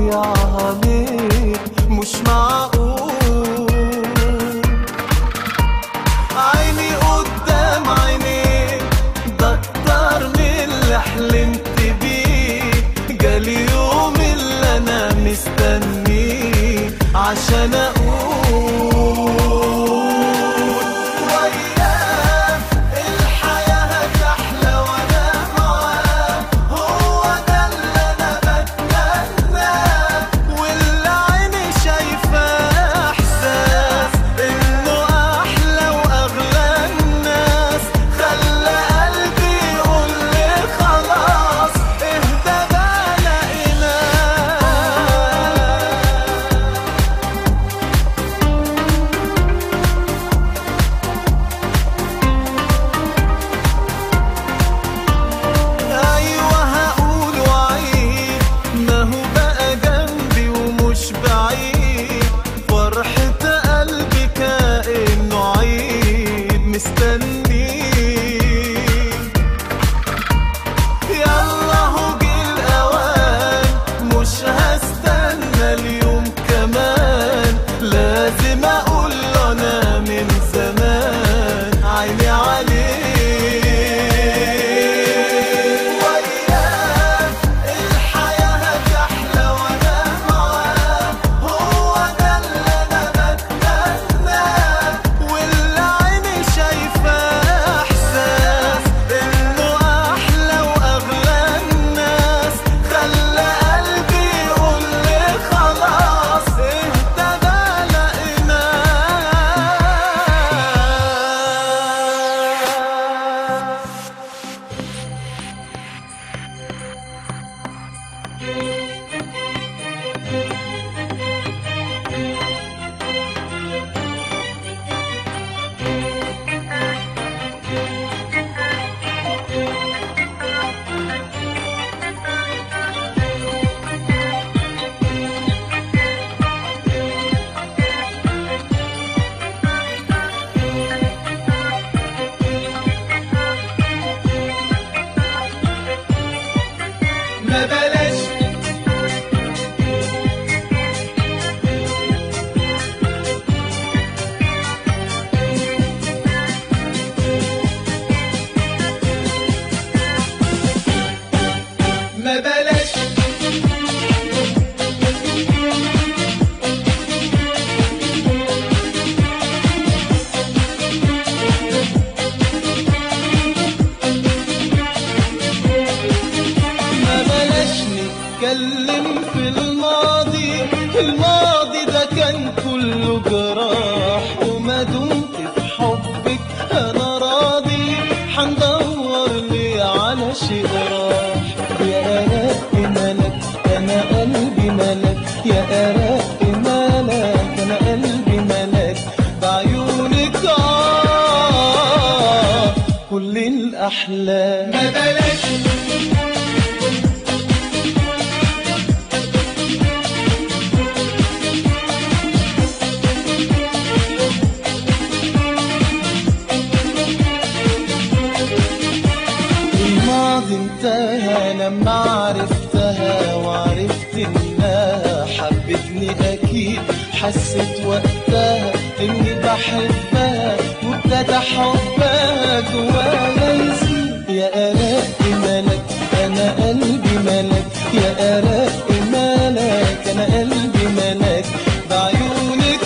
ضيعها ليه مش معقول عيني قدام عينيك ده اكتر من اللي حلمت بيه جالي يوم اللي انا مستنيه عشان اقول وياه الحياة هتحلى وانا معاه هو ده اللي انا بتمناه واللي عيني شايفاه احساس انه احلى واغلى الناس خلى قلبي يقول لي خلاص اهدى بقى لقيناه ايوه هقول وعيد ما هو بقى جنبي ومش بعيد فرحة قلبي كأنه عيد مستنيه يلا هو جه الاوان مش هستنى اليوم كمان لازم اقول له انا من زمان عيني عليه وياه الحياة هتحلى وانا معاه هو ده اللي انا بتمناه واللي عيني شايفاه احساس انه احلى واغلى الناس خلى قلبي يقول لي خلاص اهدى بقى لقيناه ما بلاش ما بلاش ما بلاش نتكلم في الماضي الماضي ده كان كله جراح وما دمت في حبك انا راضي حندور لي على شيء راح يا أراء ملك انا قلبي ملك يا أراء ملك انا قلبي ملك بعيونك آه كل الأحلام ما بلاش الماضي انتهى لما عرفتها وعرفت انها حبتني اكيد حسيت وقتها اني بحبها وابتدى حبها جوايا يزيد يا اراء ملك انا قلبي ملك يا اراء ملك انا قلبي ملك بعيونك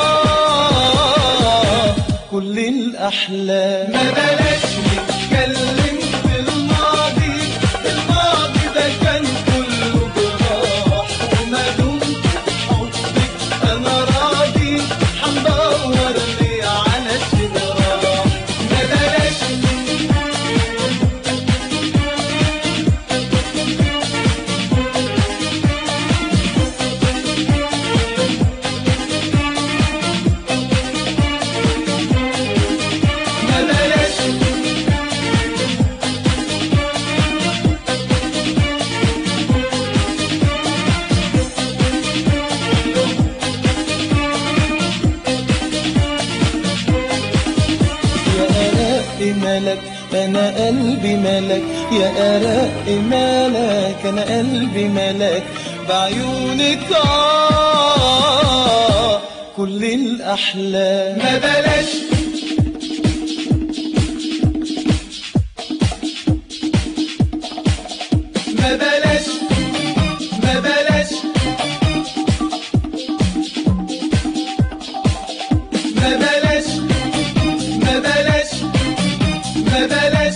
آه كل الاحلام ما بلاش نتكلم في الماضي الماضي ده كان كله جراح وما دمت بحبك انا راضي حندور لي على الجراح ما بلاش ما بلاش يا آلاء ملك أنا قلبي ملك يا آلاء ملك أنا قلبي ملك بعيونك آه كل الأحلام ما بلاش ما بلاش ما بلاش ما بلاش ما بلاش ما بلاش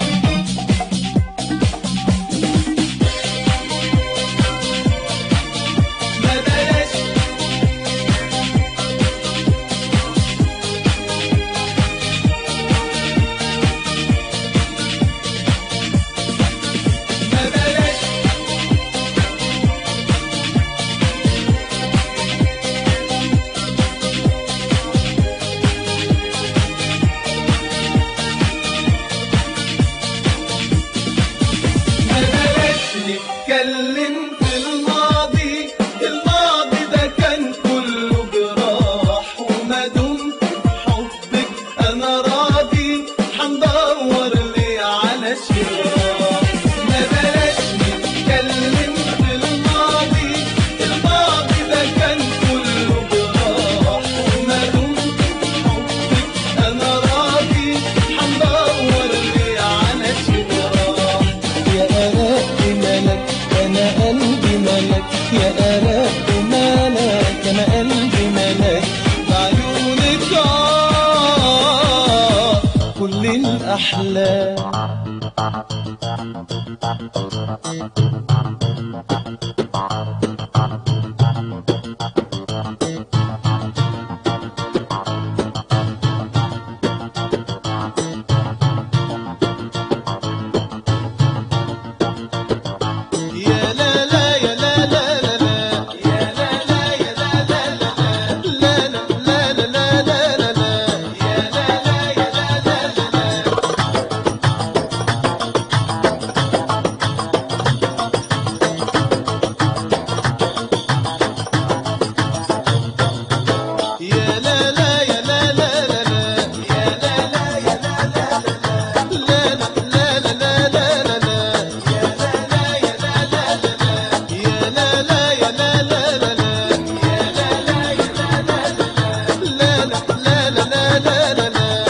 ما بلاش ما بلاش ما بلاش نتكلم في الماضي الماضي ده كان كله جراح وما دمت بحبك انا راضي حندور لي على شراح ما بلاش نتكلم في الماضي الماضي ده كان كله جراح وما دمت بحبك انا راضي حندور لي على شراح يا آلاء ملك أنا قلبي ملك يا آلاء ملك أنا قلبي ملك بعيونك آه كل الأحلام يا لا لا يا لا لا لا لا يا لا لا يا لا لا لا لا لا لا لا لا لا لا يا لا لا يا لا لا لا لا يا لا لا يا لا لا لا لا يا لا لا يا لا لا لا لا لا لا لا لا لا يا لا لا يا لا لا لا لا يا لا لا يا لا لا لا لا يا لا لا يا لا لا لا لا لا لا لا لا لا لا يا لا لا يا لا لا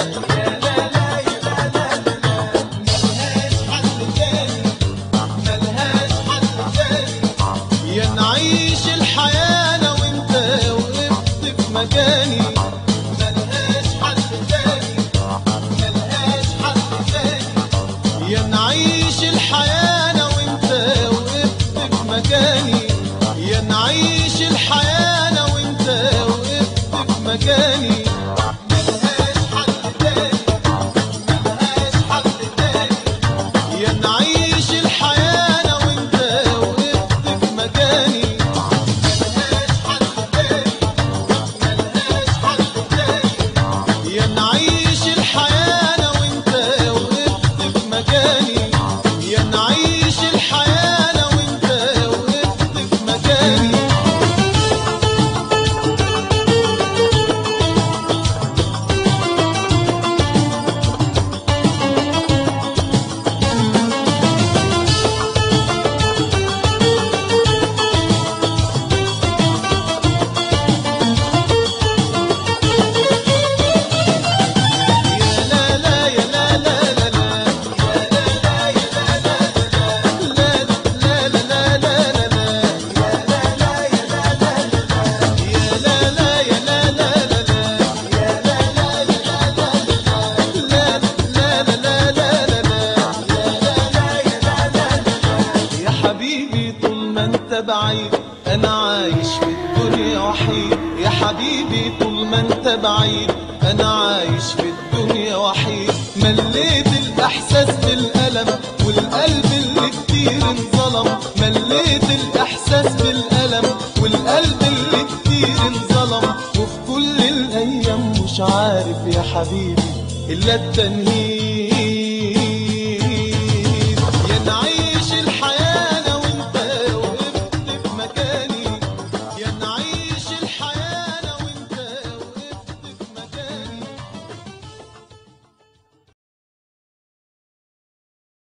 ملهاش حل تاني ملهاش حل تاني يا نعيش الحياة أنا وأنت وقفت في مكاني ملهاش حل تاني ملهاش حل تاني يا نعيش الحياة أنا وأنت وقفت في مكاني يا نعيش الحياة أنا وأنت وقفت في مكاني ملهاش حل تاني ملهاش حل تاني يا نعيش الحياة أنا وأنت وقفت في مكاني ملهاش حل تاني ملهاش حل تاني يا نعيش الحياة أنا وأنت وقفت في مكاني يا نعيش الحياة أنا وأنت وقفت في مكاني يا لا لا يا لا لا لا لا يا لا لا يا لا لا لا لا لا لا لا لا يا لا لا يا لا لا يا لا لا يا لا لا لا يا لا لا يا لا لا لا لا لا لا لا يا لا لا يا لا لا يا حبيبي طول ما انت بعيد انا عايش في الدنيا وحيد يا حبيبي طول ما انت بعيد انا عايش في الدنيا وحيد مليت الاحساس بالالم والقلب اللي كتير انظلم مليت الاحساس بالالم والقلب اللي كتير انظلم وفي كل الايام مش عارف يا حبيبي الا التنهيد